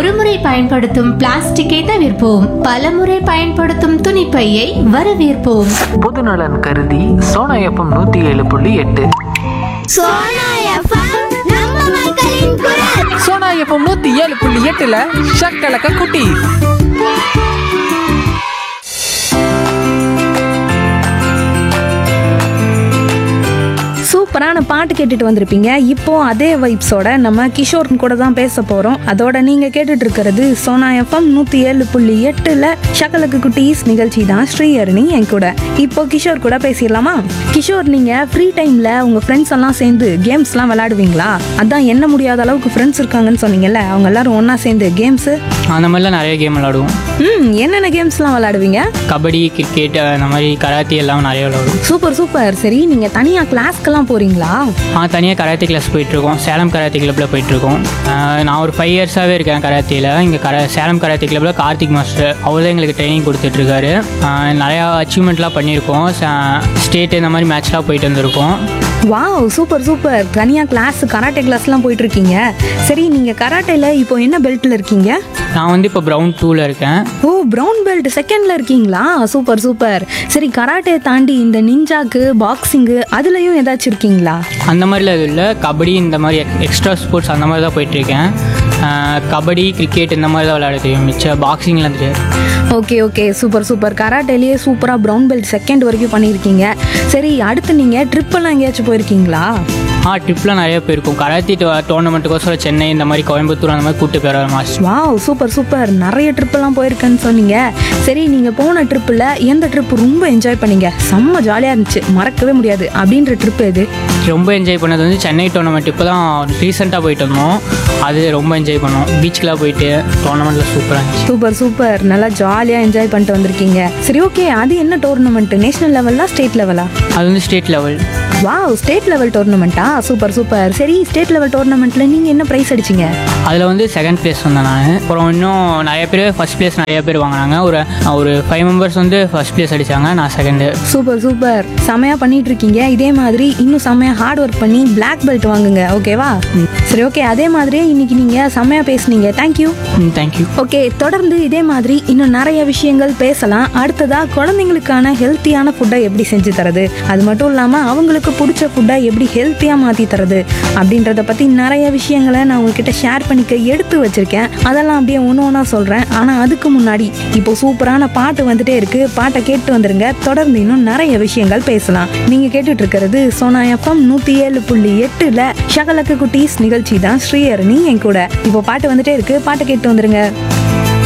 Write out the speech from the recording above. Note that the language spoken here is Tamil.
ஒருமுறை பயன்படுத்தும் பிளாஸ்டிக்கை தவிர்ப்போம் பலமுறை பயன்படுத்தும் துணிப்பையை வரவேற்போம் பொதுநலன் கருதி சோனா எஃப்எம் நூற்றி ஏழு புள்ளி எட்டு சோனா எஃப்எம் நம்ம மக்களின் குரல் சோனா எஃப்எம் நூத்தி ஏழு புள்ளி எட்டுல ஷக்கலக்க குட்டி சூப்பரான பாட்டு கேட்டுட்டு வந்திருப்பீங்க இப்போ அதே வைப்ஸோட நம்ம கிஷோர் கூட தான் பேச போறோம் அதோட நீங்க கேட்டுட்டு இருக்கிறது சோனா எஃப்எம் நூத்தி ஏழு புள்ளி எட்டுல ஷக்கலக்கு குட்டீஸ் நிகழ்ச்சி தான் ஸ்ரீஹரணி என் கூட இப்போ கிஷோர் கூட பேசிடலாமா கிஷோர் நீங்க ஃப்ரீ டைம்ல உங்க ஃப்ரெண்ட்ஸ் எல்லாம் சேர்ந்து கேம்ஸ்லாம் விளையாடுவீங்களா அதான் என்ன முடியாத அளவுக்கு ஃப்ரெண்ட்ஸ் இருக்காங்கன்னு சொன்னீங்கல்ல அவங்க எல்லாரும் ஒண்ணா சேர்ந்து கேம்ஸ் அந்த மாதிரிலாம் நிறைய கேம் விளாடுவோம் ம் என்னென்ன கேம்ஸ்லாம் விளையாடுவீங்க கபடி கிரிக்கெட் அந்த மாதிரி கராத்தே எல்லாம் நிறைய விளாடுவோம் சூப்பர் சூப்பர் சரி நீங்க தனியா கிளாஸ்க்கெல்லாம் போறீங்களா நான் தனியாக கராத்தே கிளாஸ் போயிட்டுருக்கோம் சேலம் கராத்தே கிளப்பில் போயிட்டுருக்கோம் ஆஹ் நான் ஒரு ஃபைவ் இயர்ஸாகவே இருக்கேன் கராத்தேல இங்கே கர சேலம் கராத்தே கிளப்பில் கார்த்திக் மாஸ்டர் அவர் தான் எங்களுக்கு ட்ரைனிங் கொடுத்துட்ருக்காரு நிறையா அச்சீவ்மெண்ட்லாம் பண்ணியிருக்கோம் ஸ்டேட் இந்த மாதிரி மேட்ச்லாம் போயிட்டு வந்திருக்கோம் வாவ் சூப்பர் சூப்பர் தனியா கிளாஸ் கராட்டே கிளாஸ்லாம் போயிட்டு இருக்கீங்க சரி நீங்க கராட்டேல இப்போ என்ன பெல்ட்ல இருக்கீங்க நான் வந்து இப்போ ப்ரௌன் டூவில் இருக்கேன் ஓ பிரவுன் பெல்ட் செகண்ட்ல இருக்கீங்களா சூப்பர் சூப்பர் சரி கராட்டே தாண்டி இந்த நிஞ்சாக்கு பாக்ஸிங்கு அதுலயும் ஏதாச்சும் இருக்கீங்களா அந்த மாதிரிலாம் எதுவும் இல்லை கபடி இந்த மாதிரி எக்ஸ்ட்ரா ஸ்போர்ட்ஸ் அந்த மாதிரி தான் போயிட்டுருக்கேன் ஆஹ் கபடி கிரிக்கெட் இந்த மாதிரி தான் விளையாட தெரியும் மிச்சம் பாக்ஸிங்லாம் தெரியாது ஓகே ஓகே சூப்பர் சூப்பர் கராட்டேலேயே சூப்பராக ப்ரௌன் பெல்ட் செகண்ட் வரைக்கும் பண்ணியிருக்கீங்க சரி அடுத்து நீங்கள் ட்ரிப் எல்லாம் எங்கேயாச்சும் போயிருக்கீங்களா ஆ ட்ரிப்லாம் நிறைய போயிருக்கும் கராத்தி டோர்னமெண்ட்டுக்கோசரம் சென்னை இந்த மாதிரி கோயம்புத்தூர் அந்த மாதிரி கூப்பிட்டு போயிடுவார் மாஸ்டர் வாவ் சூப்பர் சூப்பர் நிறைய ட்ரிப்பெல்லாம் போயிருக்கேன்னு சொன்னீங்க சரி நீங்கள் போன ட்ரிப்பில் எந்த ட்ரிப் ரொம்ப என்ஜாய் பண்ணீங்க செம்ம ஜாலியாக இருந்துச்சு மறக்கவே முடியாது அப்படின்ற ட்ரிப் எது ரொம்ப என்ஜாய் பண்ணது வந்து சென்னை டோர்னமெண்ட் இப்போ தான் ரீசெண்டாக போயிட்டு வந்தோம் அது ரொம்ப என்ஜாய் பண்ணோம் பீச்சுக்கெலாம் போயிட்டு டோர்னமெண்ட்டில் சூப்பராக இருந்துச்சு சூப்பர் சூப்பர் நல்லா ஜாலியாக என்ஜாய் பண்ணிட்டு வந்திருக்கீங்க சரி ஓகே அது என்ன டோர்னமெண்ட் நேஷனல் லெவலா ஸ்டேட் லெவலா அது வந்து state level wow state level டோர்னமெண்ட்டா சூப்பர் சூப்பர் சரி ஸ்டேட் லெவல் டோர்னமெண்ட்ல நீங்கள் என்ன ப்ரைஸ் அடிச்சீங்க அதில் வந்து செகண்ட் ப்ளேஸ் வந்தேன் நான் அப்புறம் இன்னும் நிறைய பேர் ஃபஸ்ட் ப்ளேஸ் நிறைய பேர் வாங்கினாங்க ஒரு ஒரு ஃபைவ் மெம்பர்ஸ் வந்து ஃபஸ்ட் ப்ளேஸ் அடித்தாங்க நான் செகண்டு சூப்பர் சூப்பர் செமையாக பண்ணிட்டு இருக்கீங்க இதே மாதிரி இன்னும் செமையாக ஹார்ட் ஒர்க் பண்ணி Black பெல்ட் வாங்குங்க ஓகேவா சரி ஓகே அதே மாதிரியே இன்னைக்கு நீங்கள் செமையாக பேசுனீங்க தேங்க்யூ ம் தேங்க்யூ ஓகே தொடர்ந்து இதே மாதிரி இன்னும் நிறைய விஷயங்கள் பேசலாம் அடுத்ததா குழந்தைங்களுக்கான ஹெல்த்தியான ஃபுட்டை எப்படி செஞ்சு தரது அது மட்டும் இல்லாமல் அவங்களுக்கு பிடிச்ச ஃபுட்டை எப்படி ஹெல்த்தியாக மாற்றி தரது அப்படின்றத பற்றி நிறைய விஷயங்களை நான் உங்ககிட்ட ஷேர் பண்ணிக்க எடுத்து வச்சிருக்கேன் அதெல்லாம் அப்படியே ஒன்று ஒன்றா சொல்கிறேன் ஆனால் அதுக்கு முன்னாடி இப்போ சூப்பரான பாட்டு வந்துட்டே இருக்கு பாட்டை கேட்டு வந்துருங்க தொடர்ந்து இன்னும் நிறைய விஷயங்கள் பேசலாம் நீங்கள் கேட்டுட்டு இருக்கிறது சோனா எஃப்எம் நூற்றி ஏழு புள்ளி எட்டில் ஷகலக்கு குட்டீஸ் நிகழ்ச்சி தான் ஸ்ரீஹரணி என் கூட இப்போ பாட்டு வந்துட்டே இருக்கு பாட்டை கேட்டு வந்துருங்க